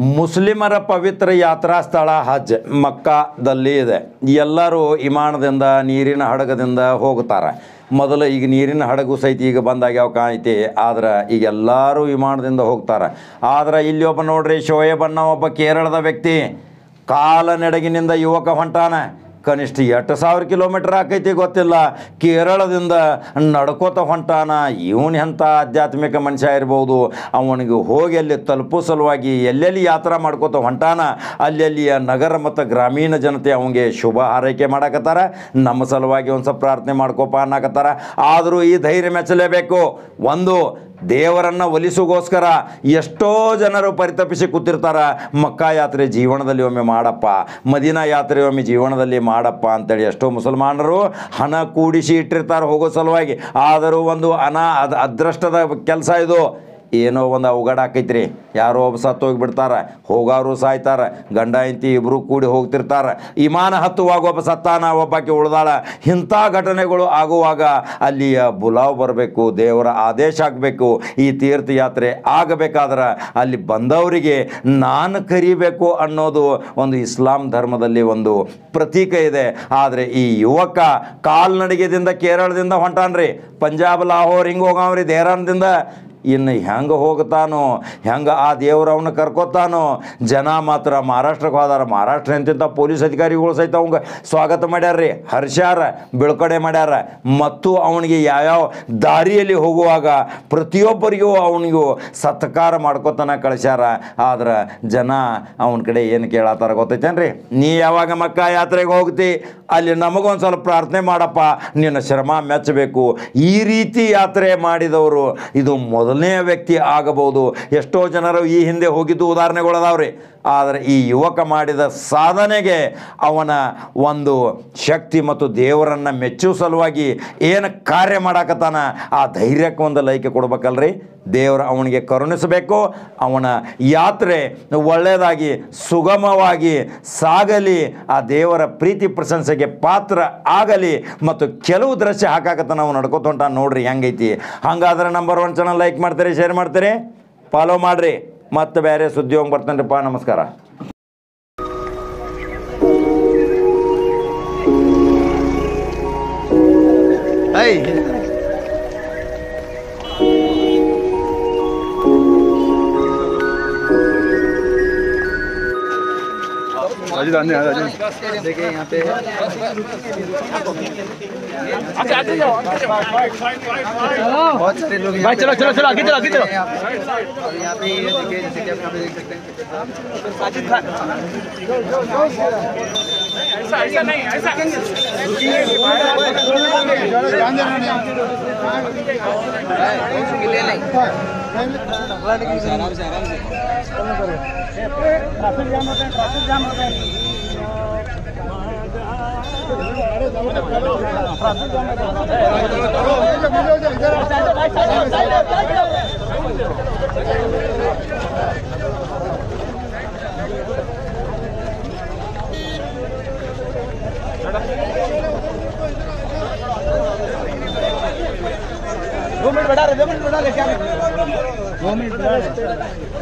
ಮುಸ್ಲಿಮರ ಪವಿತ್ರ ಯಾತ್ರಾ ಸ್ಥಳ ಹಜ್ ಮಕ್ಕಾದಲ್ಲಿ ಇದೆ ಎಲ್ಲರೂ ವಿಮಾನದಿಂದ ನೀರಿನ ಹಡಗದಿಂದ ಹೋಗ್ತಾರೆ ಮೊದಲು ಈಗ ನೀರಿನ ಹಡಗು ಸಹಿತ ಈಗ ಬಂದಾಗ್ಯಾವ ಕಾಯ್ತಿ ಆದ್ರೆ ಈಗ ಎಲ್ಲರೂ ವಿಮಾನದಿಂದ ಹೋಗ್ತಾರೆ ಆದ್ರೆ ಇಲ್ಲಿ ಒಬ್ಬ ನೋಡ್ರಿ ಶೋಯಬ್ ಅನ್ನೋ ಒಬ್ಬ ಕೇರಳದ ವ್ಯಕ್ತಿ ಕಾಲನೆಡಗಿನಿಂದ ಯುವಕ ಹೊಂಟಾನ ಕನಿಷ್ಠ ಎಷ್ಟು ಸಾವಿರ ಕಿಲೋಮೀಟ್ರ್ ಆಕೈತಿ ಗೊತ್ತಿಲ್ಲ ಕೇರಳದಿಂದ ನಡ್ಕೋತ ಹೊಂಟಾನ ಇವನು ಎಂಥ ಆಧ್ಯಾತ್ಮಿಕ ಮನುಷ್ಯ ಇರ್ಬೋದು ಅವನಿಗೆ ಹೋಗಿ ಅಲ್ಲಿ ತಲುಪೋ ಸಲುವಾಗಿ ಎಲ್ಲೆಲ್ಲಿ ಯಾತ್ರಾ ಮಾಡ್ಕೋತ ಹೊಂಟಾನ ಅಲ್ಲೆಲ್ಲಿಯ ನಗರ ಮತ್ತು ಗ್ರಾಮೀಣ ಜನತೆ ಅವನಿಗೆ ಶುಭ ಹಾರೈಕೆ ಮಾಡಕತ್ತಾರ ನಮ್ಮ ಸಲುವಾಗಿ ಒಂದು ಸ್ವಲ್ಪ ಪ್ರಾರ್ಥನೆ ಮಾಡ್ಕೋಪ ಅನ್ನಕತ್ತಾರ ಆದರೂ ಈ ಧೈರ್ಯ ಮೆಚ್ಚಲೇಬೇಕು ಒಂದು ದೇವರನ್ನು ಒಲಿಸುಗೋಸ್ಕರ ಎಷ್ಟೋ ಜನರು ಪರಿತಪಿಸಿ ಕೂತಿರ್ತಾರ ಮಕ್ಕಾ ಯಾತ್ರೆ ಜೀವನದಲ್ಲಿ ಒಮ್ಮೆ ಮಾಡಪ್ಪ ಮದೀನಾ ಯಾತ್ರೆ ಒಮ್ಮೆ ಜೀವನದಲ್ಲಿ ಮಾಡಪ್ಪ ಅಂತೇಳಿ ಎಷ್ಟೋ ಮುಸಲ್ಮಾನರು ಹಣ ಕೂಡಿಸಿ ಇಟ್ಟಿರ್ತಾರೆ ಹೋಗೋ ಸಲುವಾಗಿ ಆದರೂ ಒಂದು ಅನಾ ಅದ್ ಅದೃಷ್ಟದ ಕೆಲಸ ಇದು ಏನೋ ಒಂದು ಅವಘಡ ಆಕೈತ್ರಿ ಯಾರೋ ಒಬ್ಬ ಸತ್ತು ಹೋಗಿಬಿಡ್ತಾರೆ ಹೋಗಾರು ಸಾಯ್ತಾರೆ ಗಂಡ ಹೆಂಡತಿ ಇಬ್ಬರು ಕೂಡಿ ಹೋಗ್ತಿರ್ತಾರೆ ವಿಮಾನ ಹತ್ತುವಾಗ ಒಬ್ಬ ಸತ್ತಾನ ಒಬ್ಬಾಕಿ ಉಳ್ದಾಳ ಇಂಥ ಘಟನೆಗಳು ಆಗುವಾಗ ಅಲ್ಲಿಯ ಬುಲಾವ್ ಬರಬೇಕು ದೇವರ ಆದೇಶ ಆಗಬೇಕು ಈ ತೀರ್ಥಯಾತ್ರೆ ಆಗಬೇಕಾದ್ರೆ ಅಲ್ಲಿ ಬಂದವರಿಗೆ ನಾನು ಕರಿಬೇಕು ಅನ್ನೋದು ಒಂದು ಇಸ್ಲಾಂ ಧರ್ಮದಲ್ಲಿ ಒಂದು ಪ್ರತೀಕ ಇದೆ ಆದರೆ ಈ ಯುವಕ ಕಾಲ್ನಡಿಗೆದಿಂದ ಕೇರಳದಿಂದ ಹೊಂಟಾನ್ರಿ ಪಂಜಾಬ್ ಲಾಹೋರ್ ಹಿಂಗೆ ಹೋಗವ್ರಿ ದೇಹರಾನ್ದಿಂದ ಇನ್ನು ಹೆಂಗೆ ಹೋಗ್ತಾನೋ ಹೆಂಗೆ ಆ ದೇವ್ರು ಅವನ್ನ ಕರ್ಕೋತಾನೋ ಜನ ಮಾತ್ರ ಮಹಾರಾಷ್ಟ್ರಕ್ಕೆ ಹೋದಾರ ಮಹಾರಾಷ್ಟ್ರ ಎಂತಿಂಥ ಪೊಲೀಸ್ ಅಧಿಕಾರಿಗಳು ಸಹಿತ ಅವಂಗೆ ಸ್ವಾಗತ ಮಾಡ್ಯಾರ್ರಿ ಹರ್ಷ್ಯಾರ ಬೀಳ್ಕೊಡೆ ಮಾಡ್ಯಾರ ಮತ್ತು ಅವನಿಗೆ ಯಾವ್ಯಾವ ದಾರಿಯಲ್ಲಿ ಹೋಗುವಾಗ ಪ್ರತಿಯೊಬ್ಬರಿಗೂ ಅವನಿಗೂ ಸತ್ಕಾರ ಮಾಡ್ಕೋತಾನ ಕಳಿಸ್ಯಾರ ಆದ್ರೆ ಜನ ಅವನ ಕಡೆ ಏನು ಕೇಳತ್ತಾರ ಗೊತ್ತೈತೇನ್ರಿ ನೀ ಯಾವಾಗ ಮಕ್ಕ ಯಾತ್ರೆಗೆ ಹೋಗ್ತಿ ಅಲ್ಲಿ ನಮಗೊಂದು ಸ್ವಲ್ಪ ಪ್ರಾರ್ಥನೆ ಮಾಡಪ್ಪ ನಿನ್ನ ಶ್ರಮ ಮೆಚ್ಚಬೇಕು ಈ ರೀತಿ ಯಾತ್ರೆ ಮಾಡಿದವರು ಇದು ಮೊದಲನೇ ವ್ಯಕ್ತಿ ಆಗಬಹುದು ಎಷ್ಟೋ ಜನರು ಈ ಹಿಂದೆ ಹೋಗಿದ್ದು ಉದಾಹರಣೆಗಳದಾವ್ರಿ ಆದರೆ ಈ ಯುವಕ ಮಾಡಿದ ಸಾಧನೆಗೆ ಅವನ ಒಂದು ಶಕ್ತಿ ಮತ್ತು ದೇವರನ್ನು ಮೆಚ್ಚುವ ಸಲುವಾಗಿ ಏನು ಕಾರ್ಯ ಮಾಡಾಕತ್ತಾನ ಆ ಧೈರ್ಯಕ್ಕೆ ಒಂದು ಲೈಕೆ ಕೊಡ್ಬೇಕಲ್ರಿ ದೇವರು ಅವನಿಗೆ ಕರುಣಿಸಬೇಕು ಅವನ ಯಾತ್ರೆ ಒಳ್ಳೆಯದಾಗಿ ಸುಗಮವಾಗಿ ಸಾಗಲಿ ಆ ದೇವರ ಪ್ರೀತಿ ಪ್ರಶಂಸೆಗೆ ಪಾತ್ರ ಆಗಲಿ ಮತ್ತು ಕೆಲವು ದೃಶ್ಯ ಹಾಕಾಕತ್ತ ನಾವು ನಡ್ಕೋತ ಹೊಂಟಾನ ನೋಡ್ರಿ ಹೆಂಗೈತಿ ಹಂಗಾದ್ರೆ ನಂಬರ್ ಒನ್ ಚಾನಲ್ ಲೈಕ್ ಮಾಡ್ತೀರಿ ಶೇರ್ ಮಾಡ್ತೀರಿ ಫಾಲೋ ಮಾಡಿರಿ ಮತ್ತೆ ಬೇರೆ ಸುದ್ದಿ ಹೋಗಿ ಬರ್ತಾನ್ರಿಪ್ಪ ನಮಸ್ಕಾರ देखिए यहाँ पे बहुत सारे लोग भाई चलो चलो चलो आगे चलो आगे चलो और यहाँ पे ये देखिए जैसे कि आप यहाँ पे देख सकते हैं ले लें आराम से आराम से दो मिनट बढ़ा रहे दो मिनट बढ़ा ले क्या दो मिनट बढ़ा रहे